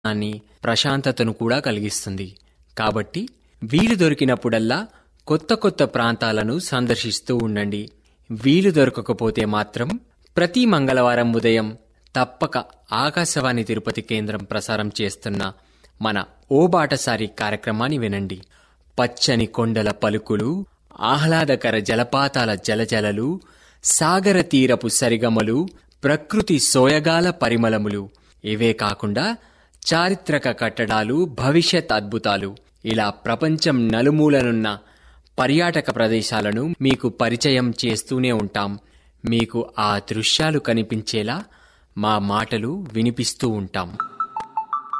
అని ప్రశాంతతను కూడా కలిగిస్తుంది కాబట్టి వీలు దొరికినప్పుడల్లా కొత్త కొత్త ప్రాంతాలను సందర్శిస్తూ ఉండండి వీలు దొరకకపోతే మాత్రం ప్రతి మంగళవారం ఉదయం తప్పక ఆకాశవాణి తిరుపతి కేంద్రం ప్రసారం చేస్తున్న మన ఓ బాటసారి కార్యక్రమాన్ని వినండి పచ్చని కొండల పలుకులు ఆహ్లాదకర జలపాతాల జలజలలు సాగర తీరపు సరిగమలు ప్రకృతి సోయగాల పరిమళములు ఇవే కాకుండా చారిత్రక కట్టడాలు భవిష్యత్ అద్భుతాలు ఇలా ప్రపంచం నలుమూలనున్న పర్యాటక ప్రదేశాలను మీకు పరిచయం చేస్తూనే ఉంటాం మీకు ఆ దృశ్యాలు కనిపించేలా మా మాటలు వినిపిస్తూ ఉంటాం